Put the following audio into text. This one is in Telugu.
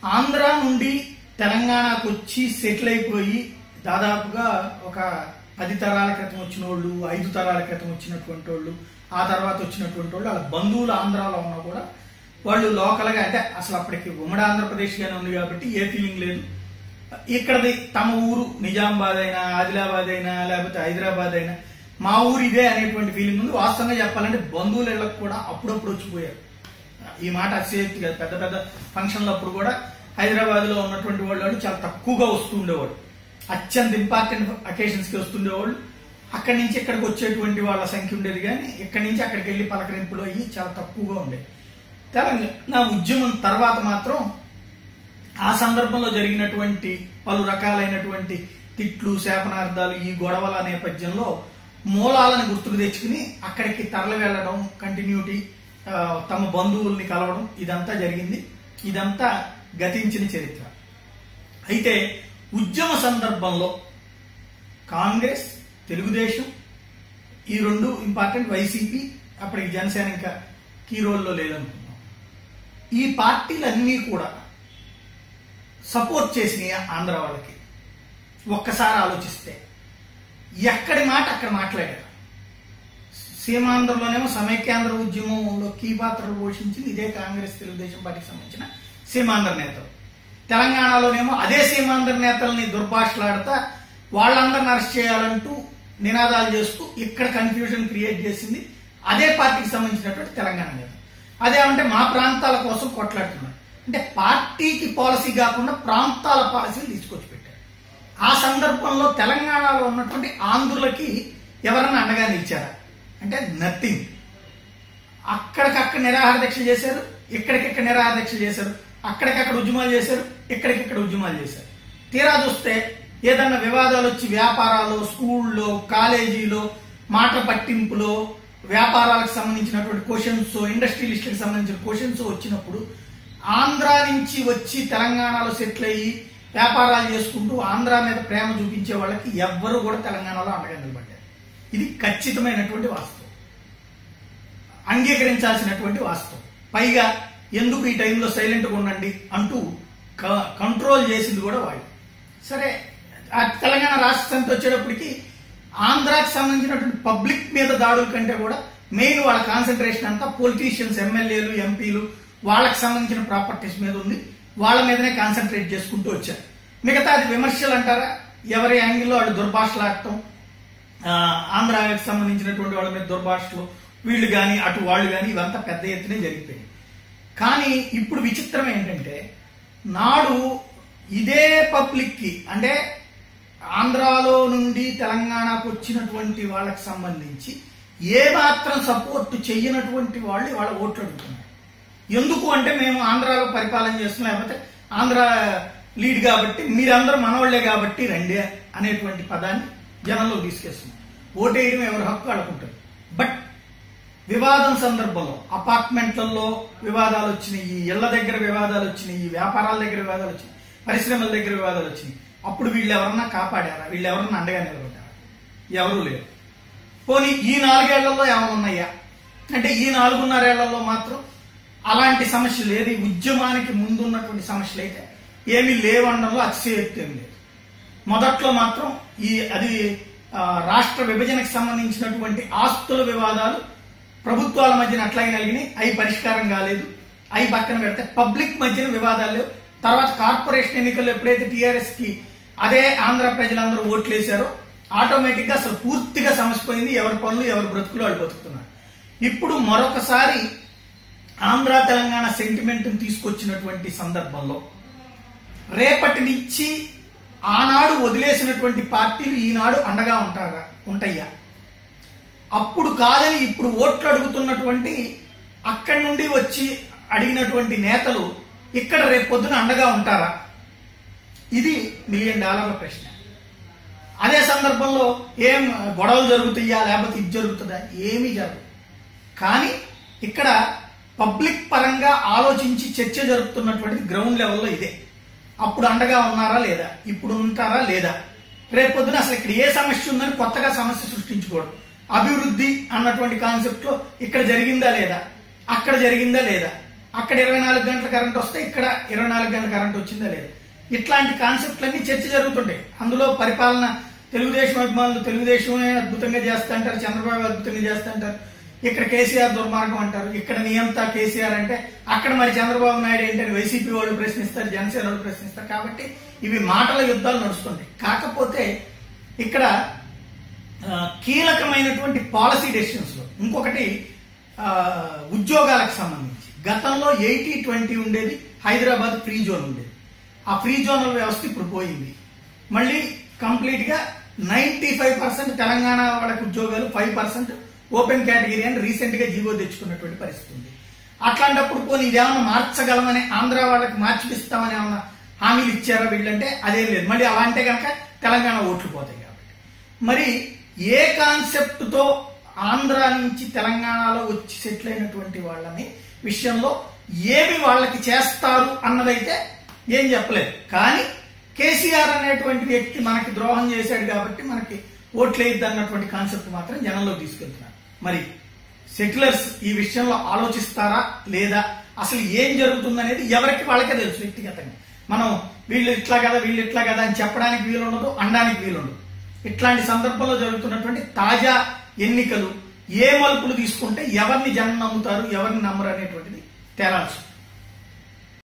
ఆంధ్ర నుండి తెలంగాణకు వచ్చి సెటిల్ అయిపోయి దాదాపుగా ఒక పది తరాల క్రితం వచ్చిన వాళ్ళు ఐదు తరాల క్రితం వచ్చినటువంటి వాళ్ళు ఆ తర్వాత వచ్చినటువంటి వాళ్ళు వాళ్ళ బంధువులు ఆంధ్రాలో ఉన్నా కూడా వాళ్ళు లోకల్గా అంటే అసలు అప్పటికి ఉమ్మడి ఆంధ్రప్రదేశ్ గానే ఉంది కాబట్టి ఏ ఫీలింగ్ లేదు ఇక్కడది తమ ఊరు నిజామాబాద్ అయినా ఆదిలాబాద్ అయినా లేకపోతే హైదరాబాద్ అయినా మా ఊరు ఇదే అనేటువంటి ఫీలింగ్ ఉంది వాస్తవంగా చెప్పాలంటే బంధువుల ఇళ్ళకు కూడా అప్పుడప్పుడు వచ్చిపోయారు ఈ మాట అతిశయోక్తి కాదు పెద్ద పెద్ద ఫంక్షన్లు అప్పుడు కూడా హైదరాబాద్ లో ఉన్నటువంటి వాళ్ళు వాళ్ళు చాలా తక్కువగా వస్తూ ఉండేవాడు అత్యంత ఇంపార్టెంట్ అకేషన్స్ కి వస్తుండేవాళ్ళు అక్కడి నుంచి ఇక్కడికి వచ్చేటువంటి వాళ్ళ సంఖ్య ఉండేది కానీ ఇక్కడి నుంచి అక్కడికి వెళ్ళి పలకరింపులు అయ్యి చాలా తక్కువగా ఉండేది తెలంగాణ ఉద్యమం తర్వాత మాత్రం ఆ సందర్భంలో జరిగినటువంటి పలు రకాలైనటువంటి తిట్లు శాపనార్థాలు ఈ గొడవల నేపథ్యంలో మూలాలను గుర్తుకు తెచ్చుకుని అక్కడికి తరలి వెళ్ళడం కంటిన్యూటీ ఆ, తమ బంధువుల్ని కలవడం ఇదంతా జరిగింది ఇదంతా గతించిన చరిత్ర అయితే ఉద్యమ సందర్భంలో కాంగ్రెస్ తెలుగుదేశం ఈ రెండు ఇంపార్టెంట్ వైసీపీ అప్పటికి జనసేన ఇంకా కీ రోల్లో లేదనుకున్నాం ఈ పార్టీలన్నీ కూడా సపోర్ట్ చేసినాయి ఆంధ్ర వాళ్ళకి ఒక్కసారి ఆలోచిస్తే ఎక్కడి మాట అక్కడ మాట్లాడారు సీమాంధ్రలోనేమో సమైక్యాంధ్ర ఉద్యమంలో కీ పాత్రలు పోషించింది ఇదే కాంగ్రెస్ తెలుగుదేశం పార్టీకి సంబంధించిన సీమాంధ్ర నేతలు తెలంగాణలోనేమో అదే సీమాంధ్ర నేతల్ని దుర్భాషలాడతా వాళ్ళందరిని అరెస్ట్ చేయాలంటూ నినాదాలు చేస్తూ ఇక్కడ కన్ఫ్యూజన్ క్రియేట్ చేసింది అదే పార్టీకి సంబంధించినటువంటి తెలంగాణ నేత అదేమంటే మా ప్రాంతాల కోసం కొట్లాడుతున్నారు అంటే పార్టీకి పాలసీ కాకుండా ప్రాంతాల పాలసీలు తీసుకొచ్చి పెట్టారు ఆ సందర్భంలో తెలంగాణలో ఉన్నటువంటి ఆంధ్రులకి ఎవరన్నా అండగా నిలిచారా అంటే నథింగ్ అక్కడికక్కడ నిరాహార దీక్ష చేశారు ఇక్కడికిక్కడ నిరాహార దీక్ష చేశారు అక్కడికక్కడ ఉద్యమాలు చేశారు ఇక్కడికిక్కడ ఉద్యమాలు చేశారు తీరా చూస్తే ఏదన్నా వివాదాలు వచ్చి వ్యాపారాలు స్కూల్లో కాలేజీలో మాటల పట్టింపులో వ్యాపారాలకు సంబంధించినటువంటి క్వశ్చన్స్ ఇండస్ట్రియలిస్టులకు సంబంధించిన క్వశ్చన్స్ వచ్చినప్పుడు ఆంధ్ర నుంచి వచ్చి తెలంగాణలో సెటిల్ అయ్యి వ్యాపారాలు చేసుకుంటూ ఆంధ్ర మీద ప్రేమ చూపించే వాళ్ళకి ఎవ్వరూ కూడా తెలంగాణలో అండగా నిలబడ్డారు ఇది ఖచ్చితమైనటువంటి వాస్తవం అంగీకరించాల్సినటువంటి వాస్తవం పైగా ఎందుకు ఈ టైంలో సైలెంట్గా ఉండండి అంటూ క- కంట్రోల్ చేసింది కూడా వాళ్ళు సరే ఆ తెలంగాణ రాష్ట్ర సమితి వచ్చేటప్పటికి ఆంధ్రాకి సంబంధించినటువంటి పబ్లిక్ మీద దాడుల కంటే కూడా మెయిన్ వాళ్ళ కాన్సన్ట్రేషన్ అంతా పొలిటీషియన్స్ ఎమ్మెల్యేలు ఎంపీలు వాళ్ళకి సంబంధించిన ప్రాపర్టీస్ మీద ఉంది వాళ్ళ మీదనే కాన్సన్ట్రేట్ చేసుకుంటూ వచ్చారు మిగతా అది విమర్శలు అంటారా ఎవరి యాంగిల్లో వాళ్ళు దుర్భాషలాడటం ఆ, ఆంధ్రాకి సంబంధించినటువంటి వాళ్ళ మీద దుర్భాషలు వీళ్ళు కానీ అటు వాళ్ళు కానీ ఇవంతా పెద్ద ఎత్తునే జరిగిపోయాయి కానీ ఇప్పుడు విచిత్రం ఏంటంటే నాడు ఇదే పబ్లిక్ కి అంటే ఆంధ్రాలో నుండి తెలంగాణకు వచ్చినటువంటి వాళ్ళకి సంబంధించి ఏ మాత్రం సపోర్ట్ చెయ్యనటువంటి వాళ్ళు వాళ్ళ ఓట్లు అడుగుతున్నారు ఎందుకు అంటే మేము ఆంధ్రాలో పరిపాలన చేస్తున్నాం లేకపోతే ఆంధ్ర లీడ్ కాబట్టి మీరందరూ మనవాళ్లే కాబట్టి రండి అనేటువంటి పదాన్ని జనంలో తీసుకెస్తున్నాం ఓటేయడం ఎవరి హక్కు ఆడుకుంటారు బట్ వివాదం సందర్భంలో అపార్ట్మెంట్లలో వివాదాలు వచ్చినాయి ఇళ్ల దగ్గర వివాదాలు వచ్చినాయి వ్యాపారాల దగ్గర వివాదాలు వచ్చినాయి పరిశ్రమల దగ్గర వివాదాలు వచ్చినాయి అప్పుడు వీళ్ళు ఎవరన్నా కాపాడారా వీళ్ళు ఎవరన్నా అండగా నిలబడ్డారా ఎవరూ లేరు పోనీ ఈ నాలుగేళ్లలో ఏమైనా ఉన్నాయా అంటే ఈ నాలుగున్నరేళ్లలో మాత్రం అలాంటి సమస్యలు ఏది ఉద్యమానికి ముందున్నటువంటి సమస్యలు అయితే ఏమీ లేవనడంలో అతిశయోక్తి ఏం లేదు మొదట్లో మాత్రం ఈ అది ఆ, రాష్ట్ర విభజనకు సంబంధించినటువంటి ఆస్తుల వివాదాలు ప్రభుత్వాల మధ్యన అట్లాగే కలిగినాయి అవి పరిష్కారం కాలేదు అవి పక్కన పెడితే పబ్లిక్ మధ్యన వివాదాలు లేవు తర్వాత కార్పొరేషన్ ఎన్నికల్లో ఎప్పుడైతే టీఆర్ఎస్ కి అదే ఆంధ్ర ప్రజలందరూ ఓట్లు వేశారో ఆటోమేటిక్ గా అసలు పూర్తిగా సమస్య పోయింది ఎవరి పనులు ఎవరి బ్రతుకులు వాళ్ళు బతుకుతున్నారు ఇప్పుడు మరొకసారి ఆంధ్ర తెలంగాణ సెంటిమెంట్ తీసుకొచ్చినటువంటి సందర్భంలో రేపటి నుంచి ఆనాడు వదిలేసినటువంటి పార్టీలు ఈనాడు అండగా ఉంటారా ఉంటాయా అప్పుడు కాదని ఇప్పుడు ఓట్లు అడుగుతున్నటువంటి అక్కడి నుండి వచ్చి అడిగినటువంటి నేతలు ఇక్కడ రేపు పొద్దున అండగా ఉంటారా ఇది మిలియన్ డాలర్ల ప్రశ్న అదే సందర్భంలో ఏం గొడవలు జరుగుతాయా లేకపోతే ఇది జరుగుతుందా ఏమీ జరగదు కానీ ఇక్కడ పబ్లిక్ పరంగా ఆలోచించి చర్చ జరుపుతున్నటువంటిది గ్రౌండ్ లెవెల్లో ఇదే అప్పుడు అండగా ఉన్నారా లేదా ఇప్పుడు ఉంటారా లేదా రేపు పొద్దున అసలు ఇక్కడ ఏ సమస్య ఉందని కొత్తగా సమస్య సృష్టించుకోవడం అభివృద్ధి అన్నటువంటి కాన్సెప్ట్ లో ఇక్కడ జరిగిందా లేదా అక్కడ జరిగిందా లేదా అక్కడ ఇరవై నాలుగు గంటల కరెంట్ వస్తే ఇక్కడ ఇరవై నాలుగు గంటల కరెంట్ వచ్చిందా లేదా ఇట్లాంటి కాన్సెప్ట్లన్నీ చర్చ జరుగుతుంటాయి అందులో పరిపాలన తెలుగుదేశం అభిమానులు తెలుగుదేశమే అద్భుతంగా చేస్తా అంటారు చంద్రబాబు అద్భుతంగా చేస్తా అంటారు ఇక్కడ కేసీఆర్ దుర్మార్గం అంటారు ఇక్కడ నియంత కేసీఆర్ అంటే అక్కడ మరి చంద్రబాబు నాయుడు ఏంటని వైసీపీ వాళ్ళు ప్రశ్నిస్తారు జనసేన వాళ్ళు ప్రశ్నిస్తారు కాబట్టి ఇవి మాటల యుద్ధాలు నడుస్తుంటాయి కాకపోతే ఇక్కడ ఆ, కీలకమైనటువంటి పాలసీ డెసిషన్స్ లో ఇంకొకటి ఆ, ఉద్యోగాలకు సంబంధించి గతంలో ఎయిటీ ట్వంటీ ఉండేది హైదరాబాద్ ఫ్రీ జోన్ ఉండేది ఆ ఫ్రీ జోనల్ వ్యవస్థ ఇప్పుడు పోయింది మళ్ళీ కంప్లీట్ గా నైన్టీ ఫైవ్ పర్సెంట్ తెలంగాణ వాళ్ళకి ఉద్యోగాలు ఫైవ్ పర్సెంట్ ఓపెన్ కేటగిరీ అని రీసెంట్ గా జీవో తెచ్చుకున్నటువంటి పరిస్థితి ఉంది అట్లాంటప్పుడు పోనీ ఇదేమన్నా మార్చగలమని ఆంధ్ర వాళ్ళకి మార్చిపిస్తామని ఏమన్నా హామీలు ఇచ్చారా వీళ్ళంటే అదేం లేదు మళ్ళీ అలా అంటే కనుక తెలంగాణ ఓట్లు పోతాయి కాబట్టి మరి ఏ కాన్సెప్ట్ తో ఆంధ్ర నుంచి తెలంగాణలో వచ్చి సెటిల్ అయినటువంటి వాళ్ళని విషయంలో ఏమి వాళ్ళకి చేస్తారు అన్నదైతే ఏం చెప్పలేదు కానీ కేసీఆర్ అనేటువంటి వ్యక్తి మనకి ద్రోహం చేశాడు కాబట్టి మనకి ఓట్లేయద్దు అన్నటువంటి కాన్సెప్ట్ మాత్రం జనంలో తీసుకెళ్తున్నారు మరి సెటిలర్స్ ఈ విషయంలో ఆలోచిస్తారా లేదా అసలు ఏం జరుగుతుందనేది ఎవరికి వాళ్ళకే తెలుసు వ్యక్తిగతంగా మనం వీళ్ళు ఇట్లా కదా వీళ్ళు ఇట్లా కదా అని చెప్పడానికి వీలుండదు అనడానికి వీలుండదు ఇట్లాంటి సందర్భంలో జరుగుతున్నటువంటి తాజా ఎన్నికలు ఏ మలుపులు తీసుకుంటే ఎవరిని జనం నమ్ముతారు ఎవరిని నమ్మరు అనేటువంటిది తేలాల్సి ఉంది.